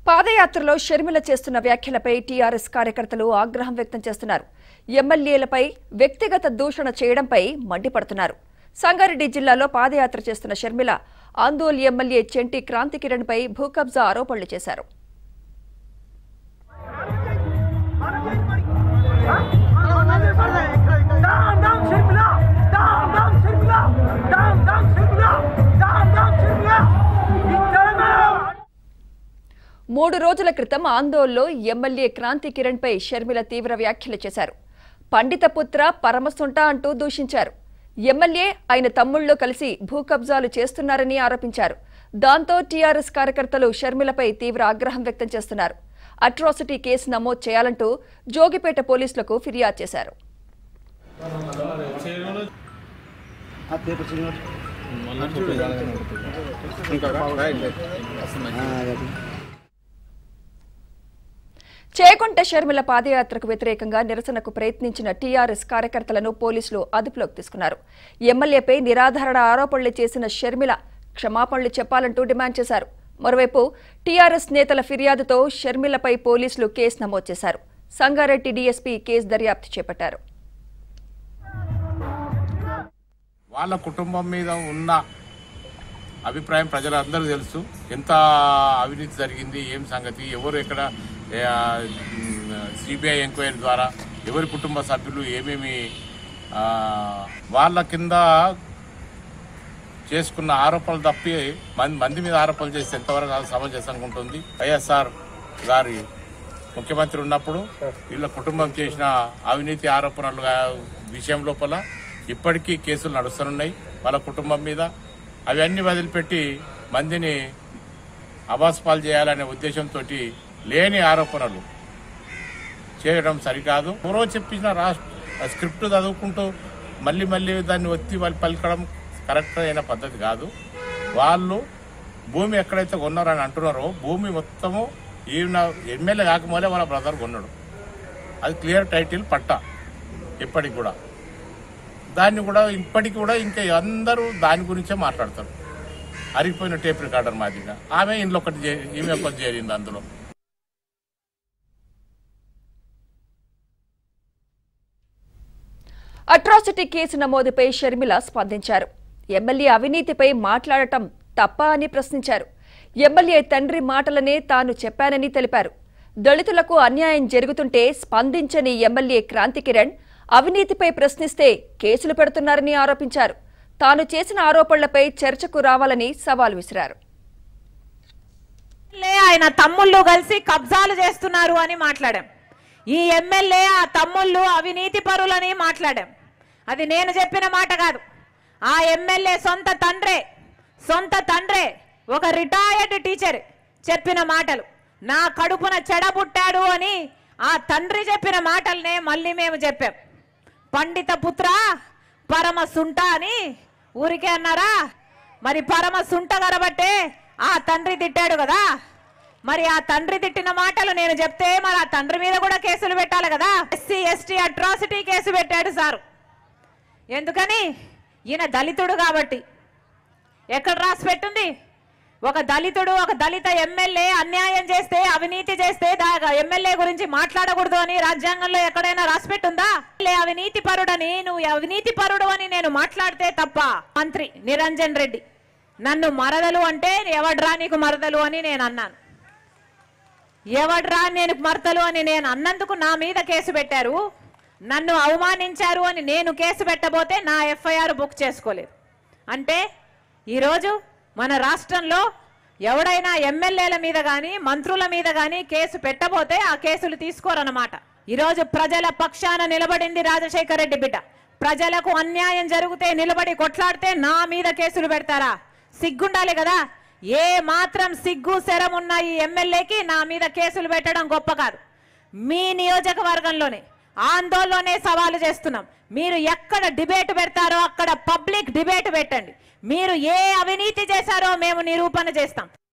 పాదయాత్రలో షర్మిల చేస్తున్న వ్యాఖ్యలపై టీఆర్ఎస్ కార్యకర్తలు ఆగ్రహం వ్యక్తం చేస్తున్నారు ఎమ్మెల్యేలపై వ్యక్తిగత దూషణ చేయడంపై మండిపడుతున్నారు సంగారెడ్డి జిల్లాలో పాదయాత్ర చేస్తున్న షర్మిల ఆందోళ్ ఎమ్మెల్యే చెంటి క్రాంతి కిరణ్ పై భూకబ్జా ఆరోపణలు చేశారు Down, down, Shirmila! Down, down, Shirmila! Down, down, Shirmila! Down, down, Shirmila! ఇద్దరమే! మూడు రోజుల క్రితం ఆందోళనలో ఎమ్మెల్యే క్రాంతి కిరణ్ పై షర్మిల తీవ్ర వ్యాఖ్యలు చేశారు పండిత పుత్ర పరమసుంట అంటూ దూషించారు ఎమ్మెల్యే ఆయన తమ్ముళ్ళు కలిసి భూ కబ్జాలు చేస్తున్నారని ఆరోపించారు దాంతో టీఆర్ఎస్ కార్యకర్తలు షర్మిలపై తీవ్ర ఆగ్రహం వ్యక్తం చేస్తున్నారు అట్రాసిటీ కేసు నమోదు చేయాలంటూ జోగిపేట పోలీసులకు ఫిర్యాదు చేశారు ఆ పేపర్ చిన్న చేకొంట షర్మిల పాదయాత్రకు వ్యతిరేకంగా నిరసనకు ప్రయత్నించిన టీఆర్ఎస్ కార్యకర్తలను పోలీసులు అదుపులోకి తీసుకున్నారు ఎమ్మెల్యేపై నిరాధారణ ఆరోపణలు చేసిన షర్మిల క్షమాపణలు చెప్పాలంటూ డిమాండ్ చేశారు మరోవైపు టీఆర్ఎస్ నేతల ఫిర్యాదుతో షర్మిలపై పోలీసులు కేసు నమోదు చేశారు సంగారెడ్డి డీఎస్పీ కేసు దర్యాప్తు చేపట్టారు వాళ్ళ కుటుంబం మీద ఉన్న అభిప్రాయం ప్రజలందరూ తెలుసు ఎంత అవినీతి జరిగింది ఏం సంగతి ఎవరు ఎక్కడ సిబిఐ ఎంక్వైరీ ద్వారా ఎవరి కుటుంబ సభ్యులు ఏమేమి ఆ, వాళ్ళ కింద చేసుకున్న ఆరోపణలు తప్పి మంది మంది మీద ఆరోపణలు చేస్తే ఎంతవరకు అది సమంజసంగా ఉంటుంది వైఎస్ఆర్ గారి ముఖ్యమంత్రి ఉన్నప్పుడు వీళ్ళ కుటుంబం చేసిన అవినీతి ఆరోపణలు విషయం లోపల ఇప్పటికీ కేసులు నడుస్తున్నాయి వాళ్ళ కుటుంబం మీద అవన్నీ వదిలిపెట్టి మందిని అబాస్పాలు చేయాలనే ఉద్దేశంతో లేని ఆరోపణలు చేయడం సరికాదు ఎవరో చెప్పించిన రాష్ట్ర స్క్రిప్ట్ చదువుకుంటూ మళ్ళీ మళ్ళీ దాన్ని ఒత్తి వాళ్ళు పలకడం కరెక్ట్ అయిన పద్ధతి కాదు వాళ్ళు భూమి ఎక్కడైతే కొన్నారని అంటున్నారో భూమి మొత్తము ఈయన ఎమ్మెల్యే కాకమోలే వాళ్ళ బ్రదర్ కొన్నాడు అది క్లియర్ టైటిల్ పట్టా ఇప్పటికి కూడా దాన్ని కూడా ఇప్పటికి కూడా ఇంకా అందరూ దాని గురించే మాట్లాడతారు అరిగిపోయిన టేప్ రికార్డర్ మాదిరిగా ఆమె ఇంట్లో ఒకటి చే- ఈమె ఒకటి చేరింది అందులో అట్రాసిటీ కేసు నమోదుపై షర్మిల స్పందించారు ఎమ్మెల్యే అవినీతిపై మాట్లాడటం తప్ప అని ప్రశ్నించారు ఎమ్మెల్యే తండ్రి మాటలనే తాను చెప్పానని తెలిపారు దళితులకు అన్యాయం జరుగుతుంటే స్పందించని ఎమ్మెల్యే క్రాంతి కిరణ్ అవినీతిపై ప్రశ్నిస్తే కేసులు పెడుతున్నారని ఆరోపించారు తాను చేసిన ఆరోపణలపై చర్చకు రావాలని సవాల్ విసిరారు ఎమ్మెల్యే ఆయన తమ్ముళ్ళు కలిసి కబ్జాలు చేస్తున్నారు అని మాట్లాడాం ఈ ఎమ్మెల్యే ఆ తమ్ముళ్ళు అవినీతి పరులని మాట్లాడాం అది నేను చెప్పిన మాట కాదు ఆ ఎమ్మెల్యే సొంత తండ్రే సొంత తండ్రే ఒక రిటైర్డ్ టీచర్ చెప్పిన మాటలు నా కడుపున చెడబుట్టాడు అని ఆ తండ్రి చెప్పిన మాటలనే మళ్ళీ మేము చెప్పాం పండిత పుత్ర పరమ సుంట అని ఊరికే అన్నారా మరి పరమ సుంట గరబట్టే ఆ తండ్రి తిట్టాడు కదా మరి ఆ తండ్రి తిట్టిన మాటలు నేను చెప్తే మరి ఆ తండ్రి మీద కూడా కేసులు పెట్టాలి కదా ఎస్సీ ఎస్టీ అట్రాసిటీ కేసు పెట్టాడు సారు ఎందుకని ఈయన దళితుడు కాబట్టి ఎక్కడ రాసి పెట్టుంది ఒక దళితుడు ఒక దళిత ఎమ్మెల్యే అన్యాయం చేస్తే అవినీతి చేస్తే దా- ఎమ్మెల్యే గురించి మాట్లాడకూడదు అని రాజ్యాంగంలో ఎక్కడైనా రాసి పెట్టుందా లే అవినీతి పరుడని నువ్వు అవినీతి పరుడు అని నేను మాట్లాడితే తప్ప మంత్రి నిరంజన్ రెడ్డి నన్ను మరదలు అంటే ఎవడ్రా నీకు మరదలు అని నేను అన్నాను ఎవడ్రా నేను మరదలు అని నేను అన్నందుకు నా మీద కేసు పెట్టారు నన్ను అవమానించారు అని నేను కేసు పెట్టబోతే నా ఎఫ్ఐఆర్ బుక్ చేసుకోలేదు అంటే ఈరోజు మన రాష్ట్రంలో ఎవడైనా ఎమ్మెల్యేల మీద కానీ మంత్రుల మీద కానీ కేసు పెట్టబోతే ఆ కేసులు తీసుకోరన్నమాట ఈరోజు ప్రజల పక్షాన నిలబడింది రాజశేఖర రెడ్డి బిడ్డ ప్రజలకు అన్యాయం జరిగితే నిలబడి కొట్లాడితే నా మీద కేసులు పెడతారా సిగ్గుండాలి కదా ఏ మాత్రం సిగ్గు శరం ఉన్న ఈ ఎమ్మెల్యేకి నా మీద కేసులు పెట్టడం గొప్ప కాదు మీ నియోజకవర్గంలోనే ఆందోళనలోనే సవాలు చేస్తున్నాం మీరు ఎక్కడ డిబేట్ పెడతారో అక్కడ పబ్లిక్ డిబేట్ పెట్టండి మీరు ఏ అవినీతి చేశారో మేము నిరూపణ చేస్తాం